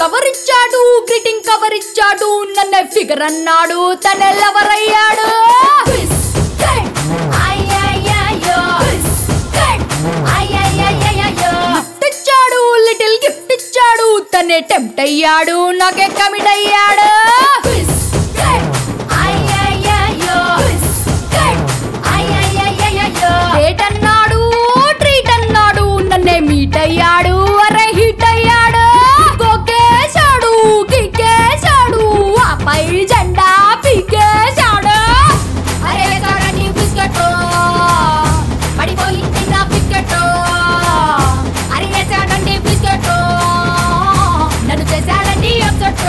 సవరిచ్చాడు greeting cover ఇచ్చాడు నన్నే figure అన్నాడు తనెల్లవరయ్యాడు గిఫ్ట్ ఇచ్చాడు లిటిల్ గిఫ్ట్ ఇచ్చాడు తనే టెంప్ట్ అయ్యాడు నాకే కమిట్ అయ్యాడు డేట్ అన్నాడు ట్రీట్ అన్నాడు నన్నే మీట్ అయ్యాడు అరే హిట్ అయ్యాడు కొకేశాడు కిక్కేశాడు ఆపై జెండా పీకేశాడు అరే చూడండి బిస్కెట్ పడిపోయింది నా బిస్కెట్ అరే వేసాడండి బిస్కెట్ నన్ను చేశాడండి అప్సెట్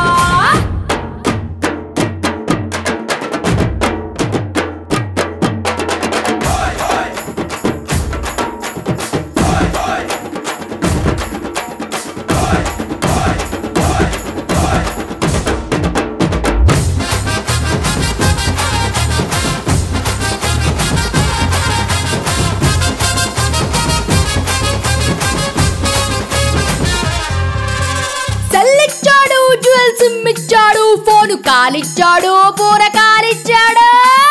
సెల్లిచ్చాడు జ్యువెల్ సిమ్ ఇచ్చాడు ఫోను కాలిచ్చాడు పూర కాలిచ్చాడు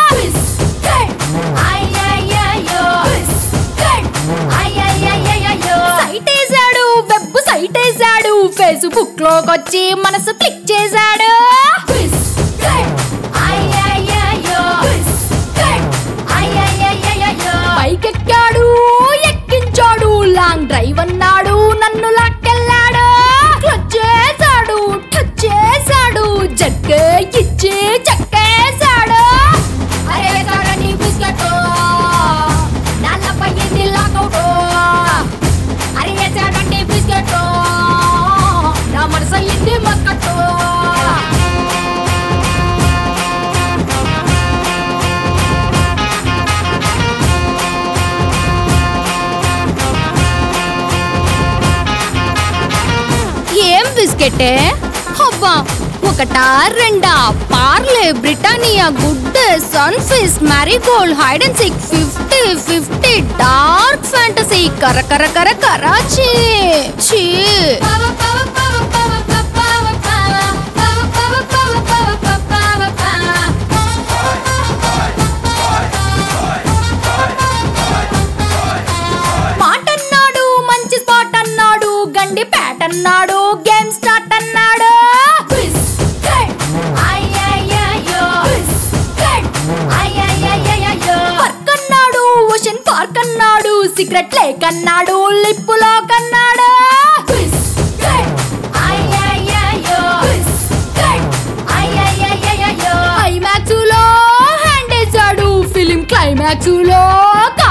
సైట్ వేసాడు వెబ్ సైట్ వేసాడు ఫేస్బుక్ లోకి వచ్చి మనసు క్లిక్ చేశాడు పైకెక్కాడు ఎక్కించాడు లాంగ్ డ్రైవ్ అన్నాడు నన్ను లాక్కెళ్ళాడు క్లచ్ చేశాడు టచ్ చేశాడు జగ్గే ఇచ్చి చెక్కేశాడు అరే చూడండి బిస్కెట్ నాన్నపై ఇది లాకౌట్ అరే వేసాడండి బిస్కెట్ నా మనసు అయ్యింది మస్కట్టు ఏం బిస్కెటే అబ్బా ఒకటా రెండా Parle Britannia good Sunfeast Marigold hide and seek fifty fifty dark fantasy కర కర కర కరాచీ చీ మాట అన్నాడు మంచి స్పాట్ అన్నాడు గండి ప్యాట్ అన్నాడు గేమ్ స్టార్ట్ అన్నాడు వర్క్ అన్నాడు ఓషన్ పార్క్ అన్నాడు సిగరెట్ లేక్ అన్నాడు లిప్పులో కన్నాడు ఐమాక్స్ లో హ్యాండ్ వేసాడు ఫిలిం క్లైమాక్స్ లో